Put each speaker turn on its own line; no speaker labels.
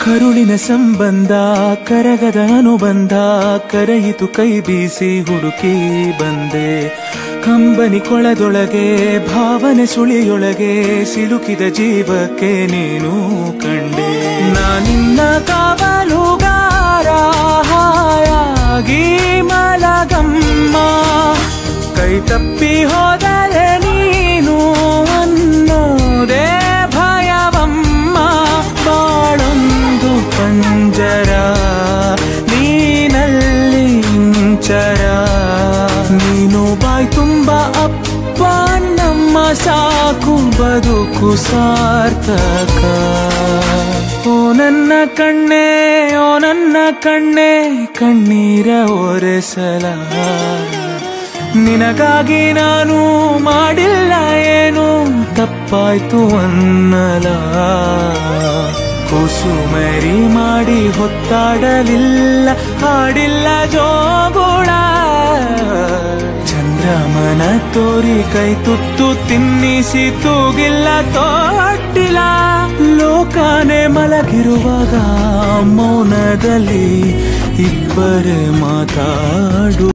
ಕರುಳಿನ ಸಂಬಂಧ ಕರಗದ ಅನುಬಂಧ ಕರೆಯಿತು ಕೈ ಬೀಸಿ ಹುಡುಕಿ ಬಂದೆ ಕಂಬನಿ ಕೊಳದೊಳಗೆ ಭಾವನೆ ಸುಳಿಯೊಳಗೆ ಸಿಲುಕಿದ ಜೀವಕ್ಕೆ ನೀನು ಕಂಡೆ ನಾನಿನ್ನ ಕಾವಲುಗಾರ ಹಾಯಾಗಿ ಮಲಗಮ್ಮ ಕೈ ತಪ್ಪಿ ಹೋದರೆ ನೀನು ಅನ್ನೋದೇ ಭಯವಮ್ಮ ಬಾಳೊಂದು ಪಂಜರ ನೀನಲ್ಲಿ ಇಂಚರ ನೀನು ಬಾಯ್ ತುಂಬ ಅಪ್ಪ ನಮ್ಮ ಸಾಕು ಬದುಕು ಸಾರ್ಥಕ ಓ ನನ್ನ ಕಣ್ಣೆ ಓ ನನ್ನ ಕಣ್ಣೆ ಕಣ್ಣೀರ ಒರೆಸಲ ನಿನಗಾಗಿ ನಾನು ಮಾಡಿಲ್ಲ ಏನು ತಪ್ಪಾಯ್ತು ಅನ್ನಲ ಕುಸುಮರಿ ಮಾಡಿ ಹೊತ್ತಾಡಲಿಲ್ಲ ಹಾಡಿಲ್ಲ ಜೋಗುಳ ಚಂದ್ರಮನ ತೋರಿ ಕೈ ತುತ್ತು ತಿನ್ನಿಸಿ ತೂಗಿಲ್ಲ ತೊಟ್ಟಿಲ್ಲ ಲೋಕನೆ ಮಲಗಿರುವಾಗ ಮೌನದಲ್ಲಿ ಇಬ್ಬರೇ ಮಾತಾಡು